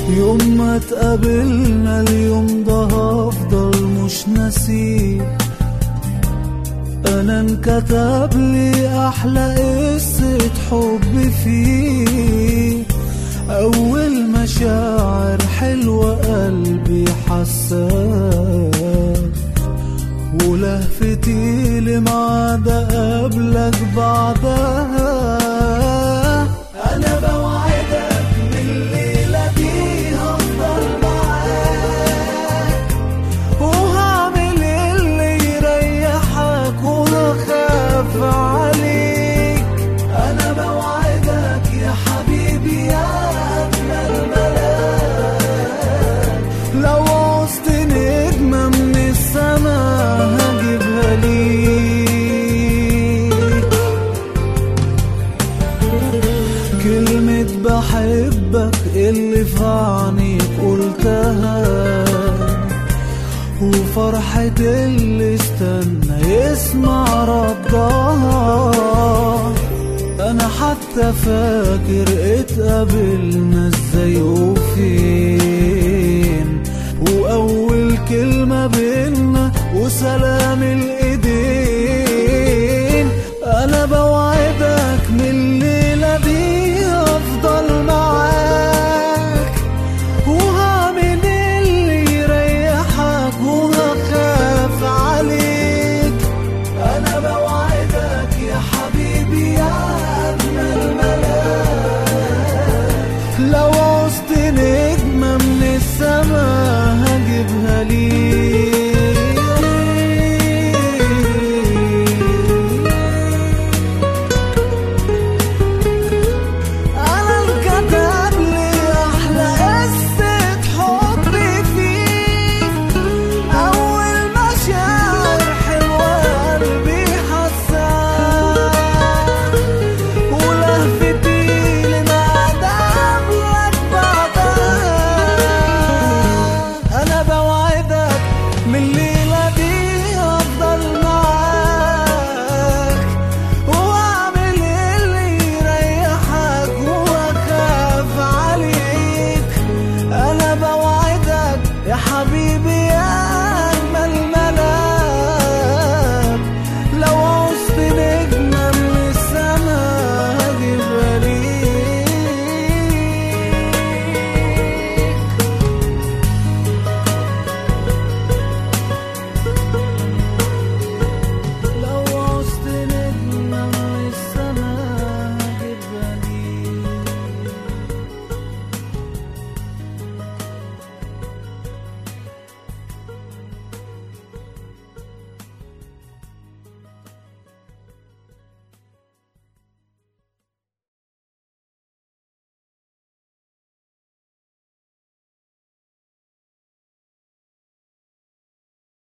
يوم ما تقابلنا اليوم ده هفضل مش ناسيه انا انكتب لي احلى قصة حب فيه اول مشاعر حلوة قلبي حساك ولهفتي لمعاد قبلك بعدها انا بوعدك من الليلة دي هفضل معاك وهعمل اللي يريحك وهخاف عليك انا بوعدك يا حبيبي يا اجمل ملاك لو عوزت نجمة من السما هجيبها ليك كلمة بحبك اللي في عينيك قلتها وفرحة اللي استنى يسمع ردها أنا حتى فاكر اتقابلنا ازاي وفين وأول كلمة بينا وسلام الإيدين أنا بوعدك من الليلة دي أفضل معاك وهعمل اللي يريحك وهخاف عليك انا بوعدك يا حبيبي يا اجمل ملاك لو عوزت نجمة من السما هجيبها ليك